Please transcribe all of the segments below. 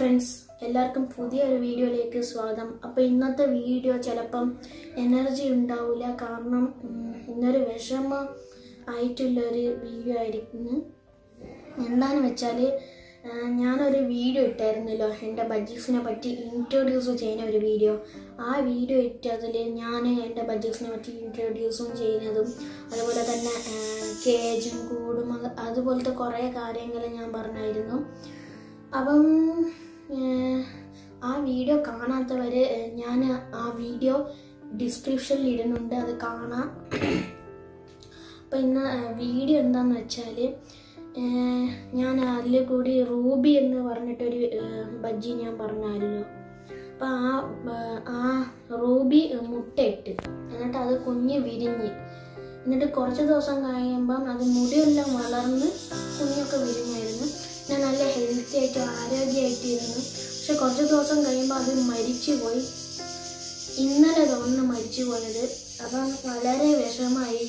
friends എല്ലാവർക്കും പുതിയൊരു വീഡിയോയിലേക്ക് സ്വാഗതം അപ്പോൾ ഇന്നത്തെ വീഡിയോ ചിലപ്പം എനർജി ഉണ്ടാവില്ല കാരണം ഉം, ഇന്നൊരു വിഷമം ആയിട്ടുള്ളൊരു വീഡിയോ ആയിരിക്കുന്നു എന്താണെന്ന് വെച്ചാൽ ഞാനൊരു വീഡിയോ ഇട്ടായിരുന്നല്ലോ എൻ്റെ ബഡ്ജറ്റ്സിനെ പറ്റി ഇൻട്രൊഡ്യൂസ് ചെയ്യുന്ന ഒരു വീഡിയോ ആ വീഡിയോ ഇട്ടതിൽ ഞാൻ എൻ്റെ ബഡ്ജറ്റ്സിനെ പറ്റി ഇൻട്രൊഡ്യൂസും ചെയ്യുന്നതും അതുപോലെ തന്നെ കേജും കൂടും അത് അതുപോലത്തെ കുറേ കാര്യങ്ങൾ ഞാൻ പറഞ്ഞായിരുന്നു അപ്പം ഏഹ്, ആ വീഡിയോ കാണാത്തവർ ഞാൻ ആ വീഡിയോ ഡിസ്ക്രിപ്ഷനിൽ ഇടുന്നുണ്ട് അത് കാണാം അപ്പം ഇന്ന് വീഡിയോ എന്താന്ന് വെച്ചാൽ ഞാൻ അതിൽ കൂടി റൂബി എന്ന് പറഞ്ഞിട്ടൊരു ഏഹ്, ബജ്ജി ഞാൻ പറഞ്ഞായിരുന്നു അപ്പം ആ ഏഹ്, ആ റൂബി മുട്ടയിട്ട് എന്നിട്ട് അത് കുഞ്ഞ് വിരിഞ്ഞ് എന്നിട്ട് കുറച്ച് ദിവസം കഴിയുമ്പം അത് മുടിയെല്ലാം വളർന്ന് കുഞ്ഞൊക്കെ വിരിഞ്ഞായിരുന്നു ഞാൻ നല്ല ഹെൽത്തി ആയിട്ട് ആരോഗ്യമായിട്ട് ഇരുന്നു പക്ഷെ കുറച്ച് ദിവസം കഴിയുമ്പോൾ അത് മരിച്ചു പോയി ഇന്നലെ തോന്നുന്നു മരിച്ചു പോയത് അപ്പം വളരെ വിഷമായി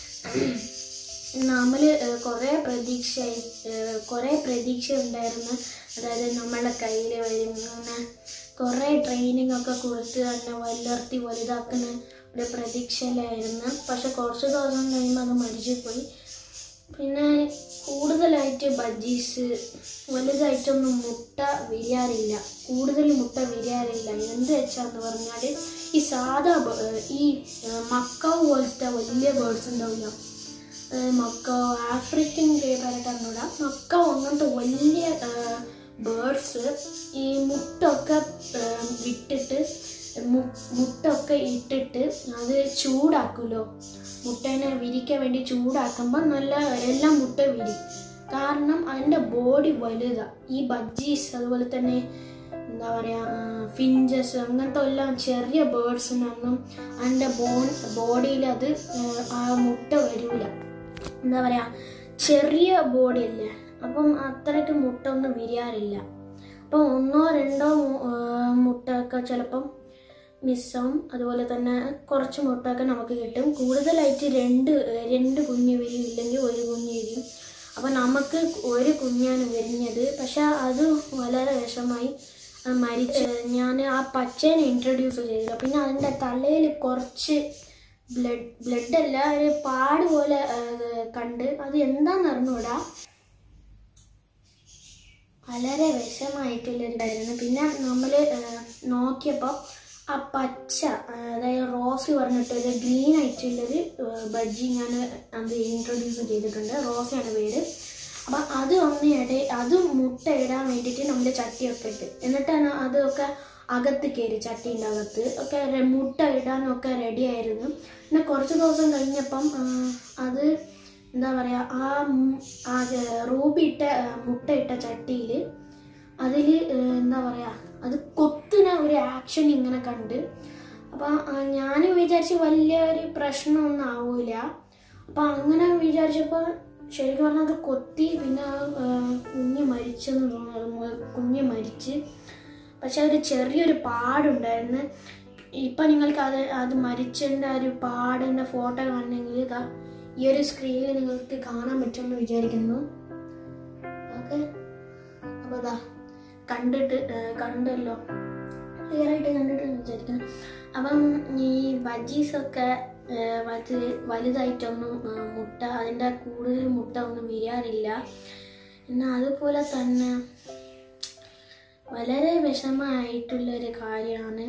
നമ്മൾ കുറേ പ്രതീക്ഷ കുറേ പ്രതീക്ഷ ഉണ്ടായിരുന്നു അതായത് നമ്മളുടെ കയ്യിൽ വരും അങ്ങനെ കുറേ ട്രെയിനിങ് ഒക്കെ കൊടുത്ത് തന്നെ വളർത്തി വലുതാക്കുന്ന ഒരു പ്രതീക്ഷയിലായിരുന്നു പക്ഷെ കുറച്ച് ദിവസം കഴിയുമ്പോൾ അത് മരിച്ചു പോയി പിന്നെ കൂടുതലായിട്ട് ബജ്ജീസ് വലുതായിട്ടൊന്നും മുട്ട വിരിയാറില്ല കൂടുതൽ മുട്ട വിരിയാറില്ല എന്ത് വെച്ചാന്ന് പറഞ്ഞാൽ ഈ സാധാ ബ- ഈ ഏഹ്, മക്കാവ് പോലത്തെ വലിയ ബേർഡ്സ് ഉണ്ടാവില്ല ഏഹ്, മക്കാവ് ആഫ്രിക്കൻ പേരായിട്ട് അറിഞ്ഞൂടാ മക്കാവ് അങ്ങനത്തെ വലിയ ബേർഡ്സ് ഈ മുട്ടൊക്കെ ഏഹ്, വിട്ടിട്ട് മു- മുട്ടൊക്കെ ഇട്ടിട്ട് അത് ചൂടാക്കുമല്ലോ മുട്ടേനെ വിരിക്കാൻ വേണ്ടി ചൂടാക്കുമ്പോൾ നല്ല എല്ലാം മുട്ട വിരി കാരണം അതിൻ്റെ ബോഡി വലുതാ ഈ ബജ്ജീസ് അതുപോലെ തന്നെ എന്താ പറയുക ഫിഞ്ചസ് അങ്ങനത്തെ എല്ലാം ചെറിയ ബേർഡ്സിനൊന്നും അതിൻ്റെ ബോൺ ബോഡിയിൽ അത് ആ, ആ മുട്ട വരൂല എന്താ പറയുക ചെറിയ ബോഡി അല്ലേ അപ്പം അത്രയ്ക്ക് മുട്ട ഒന്നും വിരിയാറില്ല അപ്പം ഒന്നോ രണ്ടോ മു- ആ, മുട്ടയൊക്കെ ചിലപ്പം മിസ്സാവും അതുപോലെ തന്നെ കുറച്ച് മുട്ടയൊക്കെ നമുക്ക് കിട്ടും കൂടുതലായിട്ട് രണ്ട് രണ്ട് കുഞ്ഞ് വിരിയും ഇല്ലെങ്കിൽ ഒരു കുഞ്ഞ് വിരിയും അപ്പം നമുക്ക് ഒരു കുഞ്ഞാണ് വിരിഞ്ഞത് പക്ഷെ അത് വളരെ വിഷമായി അത് മരിച്ച് ഞാൻ ആ പച്ചേനെ ഇൻട്രൊഡ്യൂസ് ചെയ്തില്ല പിന്നെ അതിൻ്റെ തലയിൽ കുറച്ച് ബ്ലഡ് ബ്ലഡ് അല്ല ഒരു പാട് പോലെ ആ, കണ്ട് അത് എന്താണെന്ന് അറിഞ്ഞൂടാ വളരെ വിഷമായിട്ടുള്ളൊരിതായിരുന്നു പിന്നെ നമ്മൾ നോക്കിയപ്പോൾ ആ പച്ച ആ, അതായത് റോസി പറഞ്ഞിട്ടൊരു ഗ്രീൻ ആയിട്ടുള്ളൊരു ആ, ബജ്ജി ഞാൻ അത് ഇൻട്രൊഡ്യൂസ് ചെയ്തിട്ടുണ്ട് റോസിയാണ് പേര് അപ്പം അത് ഒന്ന് ഇട അത് മുട്ട ഇടാൻ വേണ്ടിയിട്ട് നമ്മൾ ചട്ടിയൊക്കെ ഇട്ട് എന്നിട്ടാണ് അതൊക്കെ അകത്ത് കയറി ചട്ടീൻ്റെ അകത്ത് ഒക്കെ രെ- മുട്ട ഇടാനൊക്കെ റെഡി ആയിരുന്നു പിന്നെ കുറച്ച് ദിവസം കഴിഞ്ഞപ്പം ആ, അത് എന്താ പറയുക ആ മു- ആ റൂബി ഇട്ട ആ, മുട്ട ഇട്ട ചട്ടിയിൽ അതിൽ എന്താ പറയുക അത് കൊത്തുന്ന ഒരു ആക്ഷൻ ഇങ്ങനെ കണ്ട് അപ്പം ഞാൻ വിചാരിച്ച് വലിയൊരു പ്രശ്നമൊന്നും ആവൂല അപ്പം അങ്ങനെ വിചാരിച്ചപ്പോൾ ശരിക്കും പറഞ്ഞാൽ അത് കൊത്തി പിന്നെ ആ, ആ, കുഞ്ഞ് മരിച്ചെന്ന് തോന്നുന്നു കുഞ്ഞ് മരിച്ച് പക്ഷെ ഒരു ചെറിയൊരു പാടുണ്ടായിരുന്നു ഇപ്പം നിങ്ങൾക്ക് അത് അത് മരിച്ചതിൻ്റെ ഒരു പാടിൻ്റെ ഫോട്ടോ കാണണമെങ്കിൽ ഇതാ ഈ ഒരു സ്ക്രീനിൽ നിങ്ങൾക്ക് കാണാൻ പറ്റുമെന്ന് വിചാരിക്കുന്നു ഓക്കെ അപ്പോൾ ഇതാ കണ്ടിട്ട് ആ, കണ്ടല്ലോ ക്ലിയർ ആയിട്ട് കണ്ടിട്ട് വിചാരിക്കുന്നു അപ്പം ഈ ബജീസൊക്കെ വലുത് വലുതായിട്ടൊന്നും ആ, മുട്ട അതിൻ്റെ കൂടുതൽ മുട്ട ഒന്നും വിരിയാറില്ല പിന്നെ അതുപോലെ തന്നെ വളരെ വിഷമമായിട്ടുള്ളൊരു കാര്യമാണ്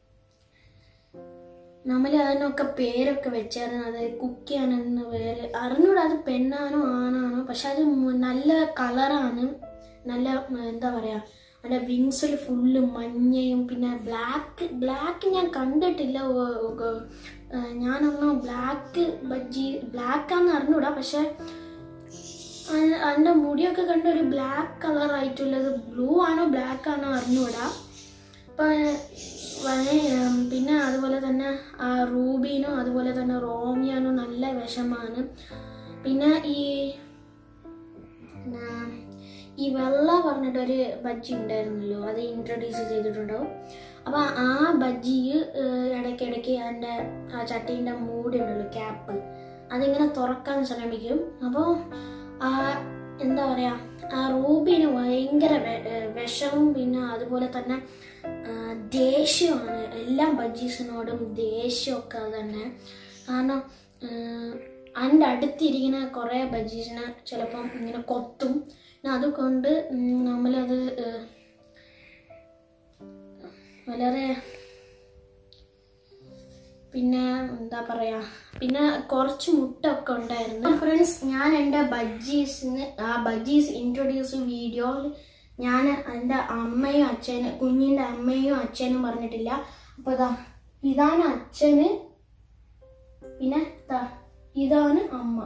നമ്മൾ അതിനൊക്കെ പേരൊക്കെ വെച്ചായിരുന്നു അത് കുക്കിയാണെന്ന് പേര് അറിഞ്ഞൂടാ അത് പെണ്ണാണോ ആണാണോ പക്ഷെ അത് മു- നല്ല കളറാണ് നല്ല ഉം, എന്താ പറയുക അതിൻ്റെ വിങ്സിൽ ഫുള്ള് മഞ്ഞയും പിന്നെ ബ്ലാക്ക് ബ്ലാക്ക് ഞാൻ കണ്ടിട്ടില്ല ഓ- ഓ- ഏ, ഞാനൊന്നും ബ്ലാക്ക് ബജ്ജി ബ്ലാക്കാന്ന് അറിഞ്ഞൂടാ പക്ഷെ അ- അതിൻ്റെ മുടിയൊക്കെ കണ്ട ഒരു ബ്ലാക്ക് കളർ ആയിട്ടുള്ളത് ബ്ലൂ ആണോ ബ്ലാക്ക് ആണോ അറിഞ്ഞൂടാ അപ്പം പിന്നെ അതുപോലെ തന്നെ ആ റൂബീനും അതുപോലെ തന്നെ റോമിയാനും നല്ല വിഷമാണ് പിന്നെ ഈ എന്നാ, ഈ വെള്ള പറഞ്ഞിട്ടൊരു ബജ്ജി ഉണ്ടായിരുന്നല്ലോ അത് ഇൻട്രൊഡ്യൂസ് ചെയ്തിട്ടുണ്ടാവും അപ്പോൾ ആ ബജ്ജി ഇടയ്ക്കിടയ്ക്ക് അതിൻ്റെ ആ ചട്ടീൻ്റെ മൂടി ഉണ്ടല്ലോ ക്യാപ്പ് അതിങ്ങനെ തുറക്കാൻ ശ്രമിക്കും അപ്പോൾ ആ എന്താ പറയാ ആ റൂബിന് ഭയങ്കര വെ- ഏഹ് വിഷവും പിന്നെ അതുപോലെ തന്നെ ആ, ദേഷ്യമാണ് എല്ലാ ബജ്ജീസിനോടും ദേഷ്യമൊക്കെ തന്നെ കാരണം അതിൻ്റെ അടുത്തിരിക്കുന്ന കുറേ ബജ്ജീസിനെ ചിലപ്പം ഇങ്ങനെ കൊത്തും പിന്നെ അതുകൊണ്ട് ഉം, നമ്മളത് ഏഹ്, വളരെ പിന്നെ എന്താ പറയാ പിന്നെ കുറച്ച് മുട്ട ഒക്കെ ഉണ്ടായിരുന്നു ഫ്രണ്ട്സ് ഞാൻ എൻ്റെ ബജ്ജീസിന് ആ ബജ്ജീസ് ഇൻട്രൊഡ്യൂസ് വീഡിയോയിൽ ഞാൻ എൻ്റെ അമ്മയും അച്ഛനും കുഞ്ഞിൻ്റെ അമ്മയും അച്ഛനും പറഞ്ഞിട്ടില്ല അപ്പോൾ ഇതാ ഇതാണ് അച്ഛന് പിന്നെ ദാ ഇതാണ് അമ്മ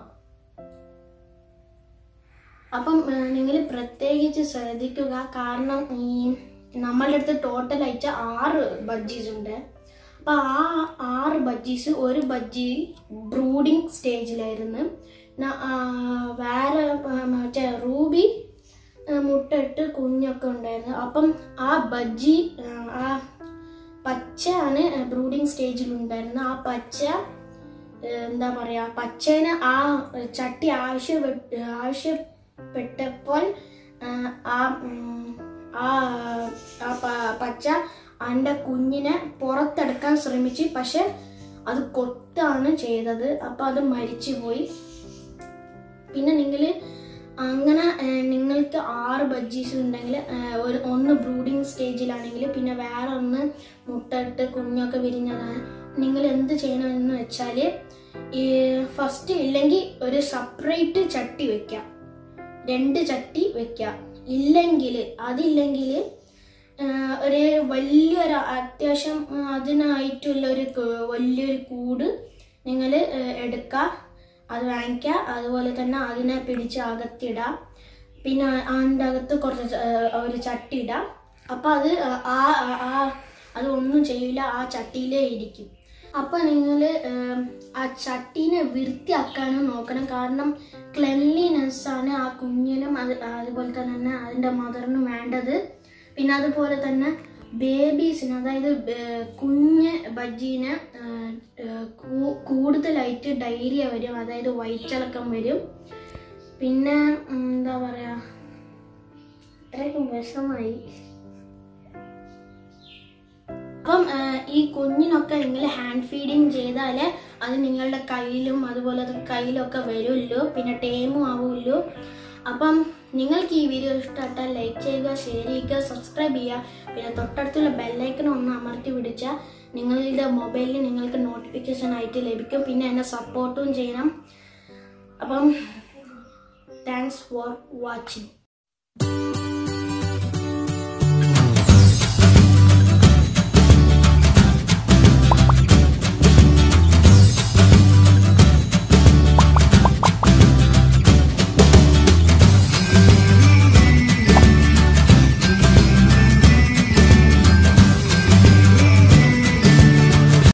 അപ്പം നിങ്ങൾ പ്രത്യേകിച്ച് ശ്രദ്ധിക്കുക കാരണം ഈ നമ്മളുടെ അടുത്ത് ടോട്ടൽ അയച്ച ആറ് ബജ്ജീസ് ഉണ്ട് അപ്പൊ ആ ആറ് ബജ്ജീസ് ഒരു ബജ്ജി ബ്രൂഡിങ് സ്റ്റേജിലായിരുന്നു ന- ആ, വേറെ ആ, മറ്റേ റൂബി ആ, മുട്ടയിട്ട് കുഞ്ഞൊക്കെ ഉണ്ടായിരുന്നു അപ്പം ആ ബജ്ജി ആ, ആ പച്ചയാണ് ബ്രൂഡിങ് സ്റ്റേജിൽ ഉണ്ടായിരുന്നത് ആ പച്ച ഏഹ് എന്താ പറയാ പച്ചേനെ ആ ചട്ടി ആവശ്യ ആവശ്യപ്പെട്ടപ്പോൾ ആഹ് ആ ഉം, ആ ആ പ- പച്ച അതിൻ്റെ കുഞ്ഞിനെ പുറത്തെടുക്കാൻ ശ്രമിച്ച് പക്ഷെ അത് കൊത്താണ് ചെയ്തത് അപ്പൊ അത് മരിച്ചുപോയി പിന്നെ നിങ്ങൾ അങ്ങനെ ഏഹ്, നിങ്ങൾക്ക് ആറ് ബജ്ജീസ് ഉണ്ടെങ്കിൽ ഏഹ്, ഒരു ഒന്ന് ബ്രൂഡിങ് സ്റ്റേജിലാണെങ്കിൽ പിന്നെ വേറെ ഒന്ന് മുട്ടയിട്ട് കുഞ്ഞൊക്കെ വിരിഞ്ഞതാണ് നിങ്ങൾ എന്ത് ചെയ്യണമെന്ന് വെച്ചാൽ ഈ ഫസ്റ്റ് ഇല്ലെങ്കിൽ ഒരു സെപ്പറേറ്റ് ചട്ടി വെക്കാം രണ്ട് ചട്ടി വെക്കാം ഇല്ലെങ്കിൽ അതില്ലെങ്കിൽ ഒരു വലിയൊരു അത്യാവശ്യം ആ, അതിനായിട്ടുള്ള ഒരു ക- വലിയൊരു കൂട് നിങ്ങൾ എടുക്കുക അത് വാങ്ങിക്കുക അതുപോലെ തന്നെ അതിനെ പിടിച്ച് അകത്തിടാം പിന്നെ അതിൻ്റെ അകത്ത് കുറച്ച് ച- ആ, ഒരു ചട്ടി ഇടാം അപ്പം അത് ആ ആ- ആ അത് ഒന്നും ചെയ്യില്ല ആ ചട്ടിയിലേ ഇരിക്കും അപ്പം നിങ്ങൾ ആ ചട്ടീനെ വൃത്തിയാക്കാനും നോക്കണം കാരണം ക്ലെൻലിനെസ് ആണ് ആ കുഞ്ഞിനും അത് അതുപോലെ തന്നെ അതിൻ്റെ മദറിനും വേണ്ടത് പിന്നെ അതുപോലെ തന്നെ ബേബീസിന് അതായത് ബേ- കുഞ്ഞ് ബജ്ജീന് ഏഹ്, ഏഹ്, കൂ- കൂടുതലായിട്ട് ഡയറിയ വരും അതായത് വയറ്റിളക്കം വരും പിന്നെ ഉം, എന്താ പറയാ അത്രയ്ക്കും വിഷമായി അപ്പം ആ, ഈ കുഞ്ഞിനൊക്കെ നിങ്ങൾ ഹാൻഡ് ഫീഡിങ് ചെയ്താൽ അത് നിങ്ങളുടെ കയ്യിലും അതുപോലെ അത് കയ്യിലൊക്കെ വരുമല്ലോ പിന്നെ ടേമും ആവുമല്ലോ അപ്പം നിങ്ങൾക്ക് ഈ വീഡിയോ ഇഷ്ടപ്പെട്ടാൽ ലൈക്ക് ചെയ്യുക ഷെയർ ചെയ്യുക സബ്സ്ക്രൈബ് ചെയ്യുക പിന്നെ തൊട്ടടുത്തുള്ള ബെല്ലൈക്കൺ ഒന്ന് അമർത്തി പിടിച്ചാൽ നിങ്ങളുടെ മൊബൈലിൽ നിങ്ങൾക്ക് നോട്ടിഫിക്കേഷൻ ആയിട്ട് ലഭിക്കും പിന്നെ എന്നെ സപ്പോർട്ടും ചെയ്യണം അപ്പം താങ്ക്സ് ഫോർ വാച്ചിങ്